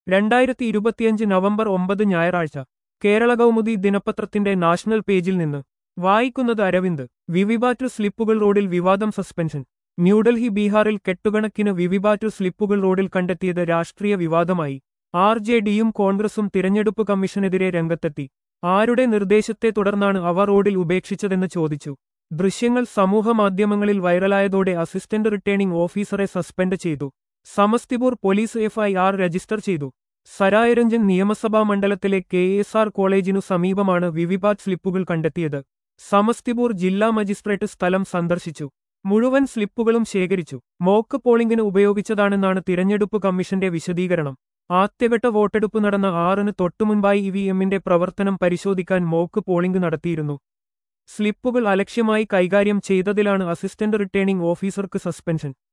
രണ്ടായിരത്തി ഇരുപത്തിയഞ്ച് നവംബർ ഒമ്പത് ഞായറാഴ്ച കേരള കൗമുദി ദിനപത്രത്തിന്റെ നാഷണൽ പേജിൽ നിന്ന് വായിക്കുന്നത് അരവിന്ദ് വിവിപാറ്റു സ്ലിപ്പുകൾ റോഡിൽ വിവാദം സസ്പെൻഷൻ ന്യൂഡൽഹി ബീഹാറിൽ കെട്ടുകണക്കിന് വിവിപാറ്റു സ്ലിപ്പുകൾ റോഡിൽ കണ്ടെത്തിയത് രാഷ്ട്രീയ വിവാദമായി ആർ ജെ ഡിയും കോൺഗ്രസും തിരഞ്ഞെടുപ്പ് കമ്മീഷനെതിരെ രംഗത്തെത്തി ആരുടെ നിർദ്ദേശത്തെ തുടർന്നാണ് അവ റോഡിൽ ഉപേക്ഷിച്ചതെന്ന് ചോദിച്ചു ദൃശ്യങ്ങൾ സമൂഹമാധ്യമങ്ങളിൽ വൈറലായതോടെ അസിസ്റ്റന്റ് റിട്ടേണിംഗ് ഓഫീസറെ സസ്പെൻഡ് ചെയ്തു സമസ്തിപൂർ പോലീസ് എഫ്ഐആർ രജിസ്റ്റർ ചെയ്തു സരായരഞ്ജൻ നിയമസഭാ മണ്ഡലത്തിലെ കെ എസ് ആർ കോളേജിനു സമീപമാണ് വിവിപാറ്റ് സ്ലിപ്പുകൾ കണ്ടെത്തിയത് സമസ്തിപൂർ ജില്ലാ മജിസ്ട്രേറ്റ് സ്ഥലം സന്ദർശിച്ചു മുഴുവൻ സ്ലിപ്പുകളും ശേഖരിച്ചു മോക്ക് പോളിംഗിന് ഉപയോഗിച്ചതാണെന്നാണ് തിരഞ്ഞെടുപ്പ് കമ്മീഷന്റെ വിശദീകരണം ആദ്യഘട്ട വോട്ടെടുപ്പ് നടന്ന ആറിന് തൊട്ടുമുൻപായി ഇവിഎമ്മിന്റെ പ്രവർത്തനം പരിശോധിക്കാൻ മോക്ക് പോളിംഗ് നടത്തിയിരുന്നു സ്ലിപ്പുകൾ അലക്ഷ്യമായി കൈകാര്യം ചെയ്തതിലാണ് അസിസ്റ്റന്റ് റിട്ടേണിംഗ് ഓഫീസർക്ക് സസ്പെൻഷൻ